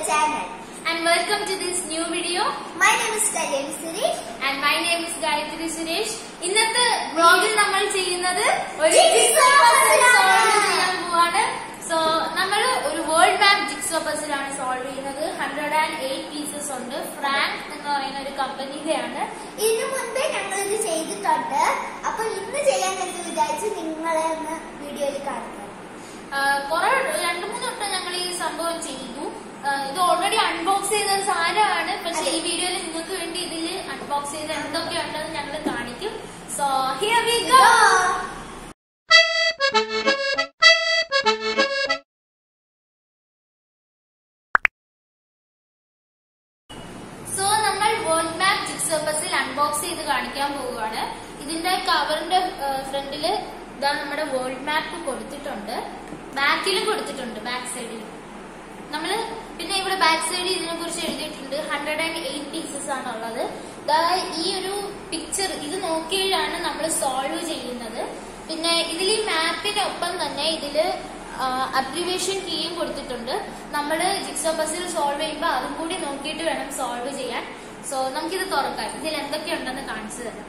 channel. and welcome to this new video My name is Kalyani Suresh. and my name is Gayatri Suresh. ഇന്നത്തെ വ്ളോഗിൽ നമ്മൾ ചെയ്യുന്നത് ഒരു Jigsaw puzzle ആണ്. Solve ചെയ്യാൻ പോവാണ് സോ നമ്മൾ ഒരു വേൾഡ് മാപ്പ് ജിക്സോ പസിൽ ആണ് സോൾവ് ചെയ്യുന്നത് ഹൺഡ്രഡ് ആൻഡ് എയ്റ്റ് പീസസ് ഉണ്ട് ഫ്രാങ്ക് എന്ന് പറയുന്ന ഒരു കമ്പനിയിലെയാണ് ഇതിനു മുൻപേ ഞങ്ങൾ ഇത് ചെയ്തിട്ടുണ്ട് അപ്പൊ ഇന്ന് ചെയ്യാൻ വേണ്ടി വിചാരിച്ച് നിങ്ങളെ ഒന്ന് വീഡിയോയിൽ കാണിക്കാം കുറെ രണ്ടു മൂന്ന് വട്ടം ഞങ്ങൾ ഈ സംഭവം ചെയ്തു ആ, ഇത് ഓൾറെഡി അൺബോക്സ് ചെയ്ത ഒരു സാധനമാണ് പക്ഷെ അതെ. ഈ വീഡിയോയിൽ നിങ്ങൾക്ക് വേണ്ടി ഇതിൽ അൺബോക്സ് ചെയ്ത് എന്തൊക്കെയുണ്ടെന്ന് ഞങ്ങൾ കാണിക്കും so here we go so നമ്മൾ world map jigsaw puzzle unbox ചെയ്ത് കാണിക്കാൻ പോവുകയാണ് ഇതിന്റെ കവറിന്റെ ഫ്രണ്ടില് ഇതാ നമ്മുടെ വേൾഡ് മാപ്പ് കൊടുത്തിട്ടുണ്ട് ബാക്കിലും കൊടുത്തിട്ടുണ്ട് ബാക്ക് സൈഡിലും നമ്മള് പിന്നെ ഇവിടെ ബാക്ക് സൈഡിൽ ഇതിനെ കുറിച്ച് എഴുതിയിട്ടുണ്ട് ഹൺഡ്രഡ് ആൻഡ് എയ്റ്റ് പീസസ് ആണ് ഉള്ളത് ദാ ഈ ഒരു പിക്ചർ ഇത് നോക്കിയാണ് നമ്മൾ സോൾവ് ചെയ്യുന്നത് പിന്നെ ഇതിൽ ഈ മാപ്പിനൊപ്പം തന്നെ ഇതില് അബ്രിവേഷൻ കീയും കൊടുത്തിട്ടുണ്ട് നമ്മൾ ജിക്സോ ബസ്സിൽ സോൾവ് ചെയ്യുമ്പോൾ അതും കൂടി നോക്കിയിട്ട് വേണം സോൾവ് ചെയ്യാൻ സോ നമുക്കിത് തുറക്കാം ഇതിൽ എന്തൊക്കെയുണ്ടെന്ന് കാണിച്ചു തരാം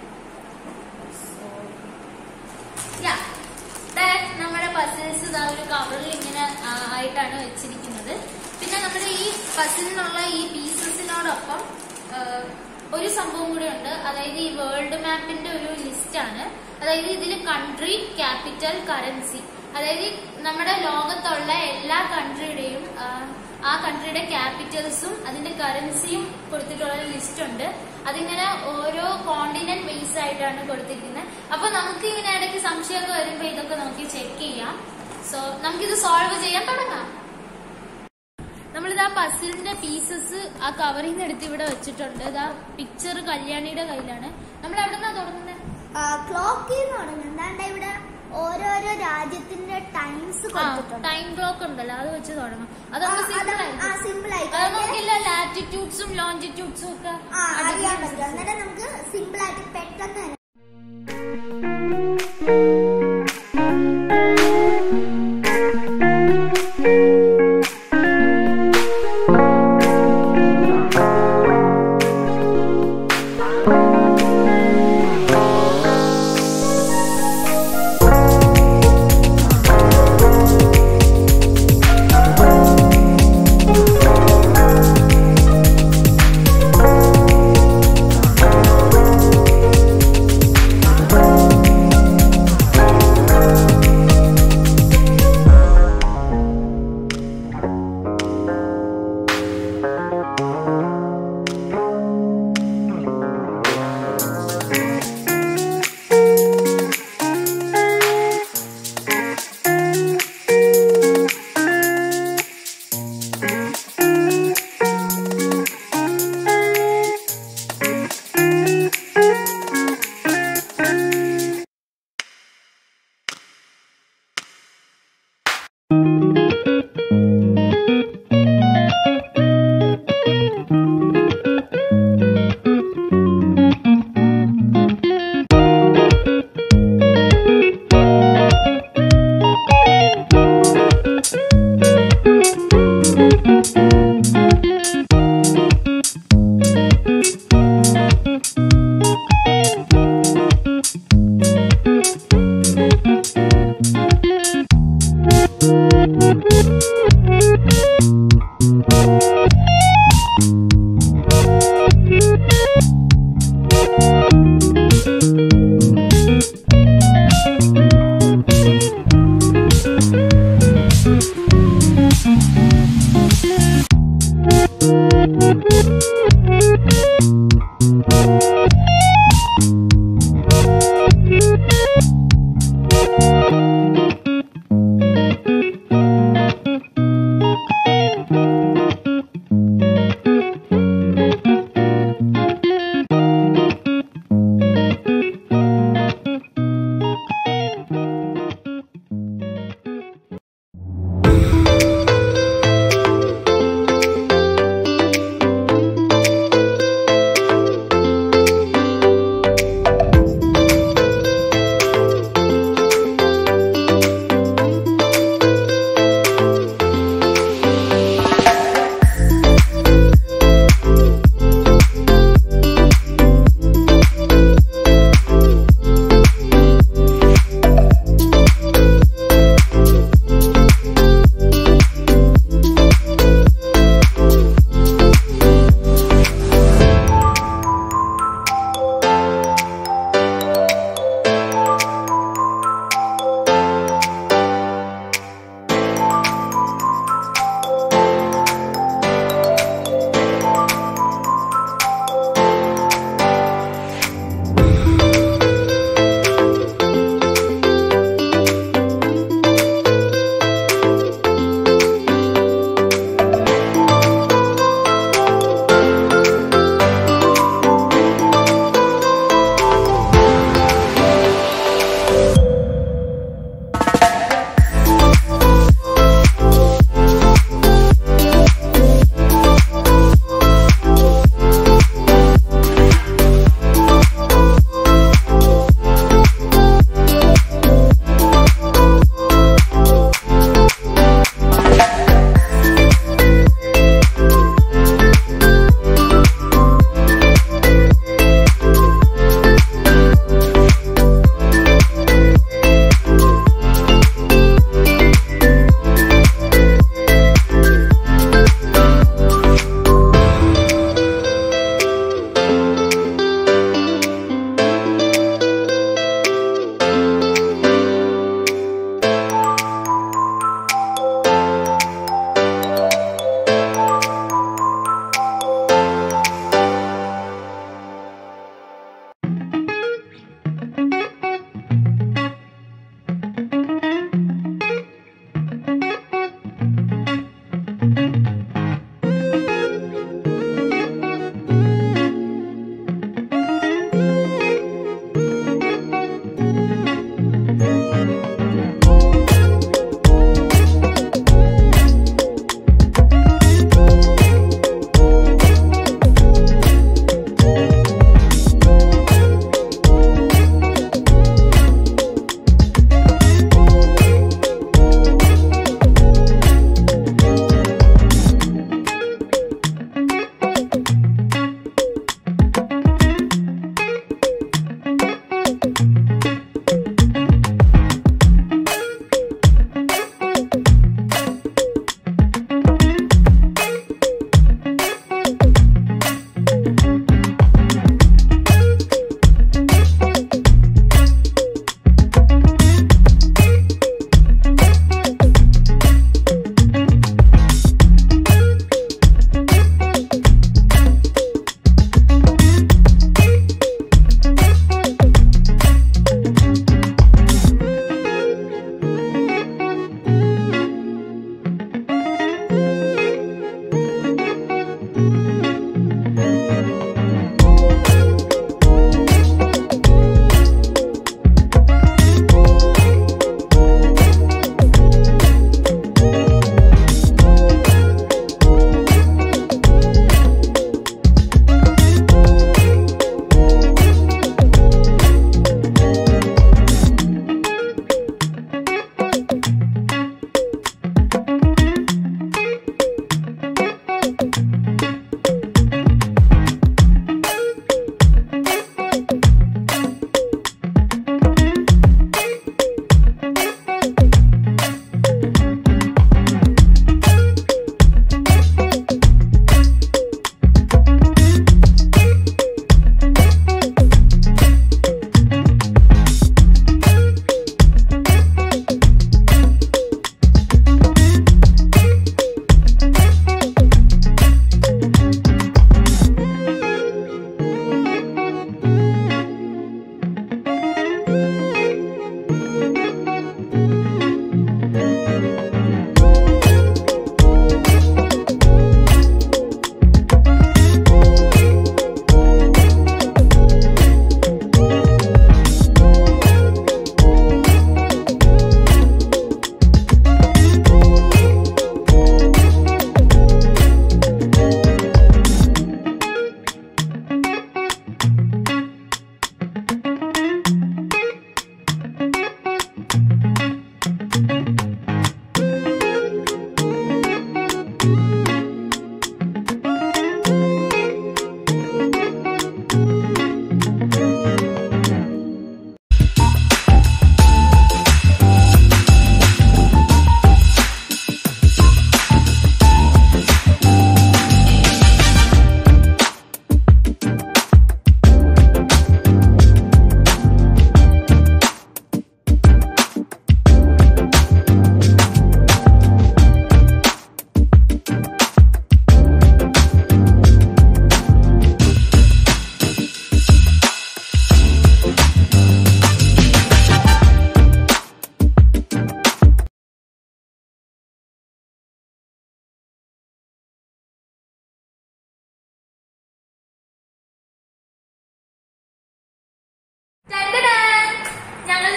യാ ദാറ്റ് നമ്മുടെ പസിൽസ് ഇതാ ഒരു കവറിൽ ഇങ്ങനെ ആ, ആയിട്ടാണ് വെച്ചിരിക്കുന്നത് പിന്നെ നമ്മുടെ ഈ പസിലിനുള്ള ഈ പീസസിനോടൊപ്പം ആ, ഒരു സംഭവം കൂടി ഉണ്ട് അതായത് ഈ വേൾഡ് മാപ്പിന്റെ ഒരു ലിസ്റ്റ് ആണ് അതായത് ഇതിൽ കൺട്രി ക്യാപിറ്റൽ കറൻസി അതായത് ഈ നമ്മുടെ ലോകത്തുള്ള എല്ലാ കൺട്രിയുടെയും ആ, ആ കൺട്രിയുടെ ക്യാപിറ്റൽസും അതിന്റെ കറൻസിയും കൊടുത്തിട്ടുള്ള ഒരു ലിസ്റ്റ് ഉണ്ട് അതിങ്ങനെ ഓരോ കോണ്ടിനെന്റ് ബേസ് ആയിട്ടാണ് കൊടുത്തിരിക്കുന്നത് അപ്പൊ നമുക്ക് ഇങ്ങനെ ഇടയ്ക്ക് സംശയമൊക്കെ വരുമ്പോ ഇതൊക്കെ നോക്കി ചെക്ക് ചെയ്യാം സോ നമുക്കിത് സോൾവ് ചെയ്യാൻ തുടങ്ങാം നമ്മളിതാ പസിലിന്റെ പീസസ് ആ കവറിൽ നിന്ന് എടുത്ത് ഇവിടെ വെച്ചിട്ടുണ്ട് ഇതാ പിക്ചർ കല്യാണിയുടെ കയ്യിലാണ് നമ്മൾ എവിടെ നിന്നാ തുടങ്ങുന്നത് ക്ലോക്കിൽ നിന്ന് തുടങ്ങും എന്താണ്ട് ഇവിടെ ഓരോരോ രാജ്യത്തിന്റെ ടൈംസ് കൊടുത്തിട്ടുണ്ട് ടൈം ബ്ലോക്ക് ഉണ്ടല്ലോ അത് വെച്ച് തുടങ്ങാം അത് ആ, നമുക്ക് സിമ്പിൾ അത് ആ ആയിരിക്കും സിമ്പിൾ അത് ആയിട്ട് നോക്കില്ല ലാറ്റിറ്റ്യൂഡ്സും ലോഞ്ചിറ്റ്യൂഡ്സും ഒക്കെ ആ അറിയാൻ അടിപൊളി പറ്റും അന്നേരം നമുക്ക് സിമ്പിൾ ആയിട്ട് പെട്ടെന്ന് തന്നെ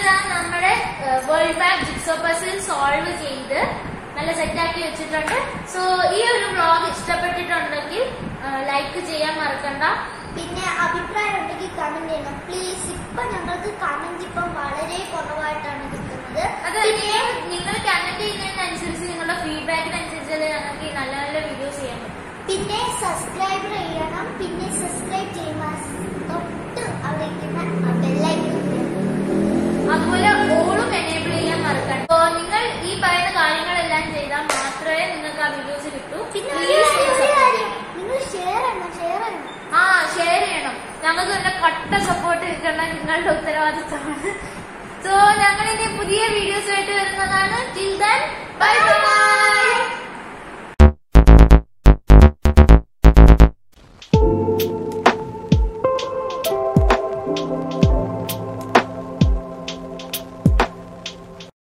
ഇതാ നമ്മുടെ world map jigsaw puzzle solve ചെയ്ത് നല്ല സെറ്റാക്കി വെച്ചിട്ടുണ്ട് സോ ഈ ഒരു വ്ളോഗ് ഇഷ്ടപ്പെട്ടിട്ടുണ്ടെങ്കിൽ ലൈക്ക് ചെയ്യാൻ മറക്കണ്ട പിന്നെ അഭിപ്രായം ഉണ്ടെങ്കിൽ കമന്റ് ചെയ്യണം പ്ലീസ് ഇപ്പൊ ഞങ്ങൾക്ക് കമന്റ് ഇപ്പം വളരെ കുറവായിട്ടാണ് കിട്ടുന്നത് അത് നിങ്ങൾ നിങ്ങൾ കമന്റ് ചെയ്യുന്നതിനനുസരിച്ച് നിങ്ങളുടെ ഫീഡ്ബാക്കിനനുസരിച്ചല്ലേ ഞങ്ങൾക്ക് ഈ നല്ല നല്ല വീഡിയോസ് ചെയ്യാൻ പറ്റും പിന്നെ സബ്സ്ക്രൈബ് ചെയ്യണം പിന്നെ സബ്സ്ക്രൈബ് ചെയ്യുമ്പോൾ തൊട്ട് അവിടെ ഇരിക്കുന്ന ബെല്ലൈക്കൺ അതുപോലെ ഓളും എനേബിൾ ചെയ്യാൻ മറക്കണം അപ്പോ നിങ്ങൾ ഈ പറയുന്ന കാര്യങ്ങളെല്ലാം ചെയ്താൽ മാത്രമേ നിങ്ങൾക്ക് ആ വീഡിയോസ് കിട്ടൂ പിന്നെ Please ഒരു ഒന്ന് support കാര്യം ചെയ്യണം. നിങ്ങൾ ഷെയർ ചെയ്യണം ഷെയർ ചെയ്യണം ആ ഷെയർ ചെയ്യണം ഞങ്ങൾക്ക് തന്നെ കട്ട സപ്പോർട്ട് കിട്ടേണ്ട നിങ്ങളുടെ ഉത്തരവാദിത്തമാണ് സോ ഞങ്ങൾ ഇനി പുതിയ വീഡിയോസ് ആയിട്ട് വരുന്നതാണ് ടിൽ ദൻ ബൈ ബൈ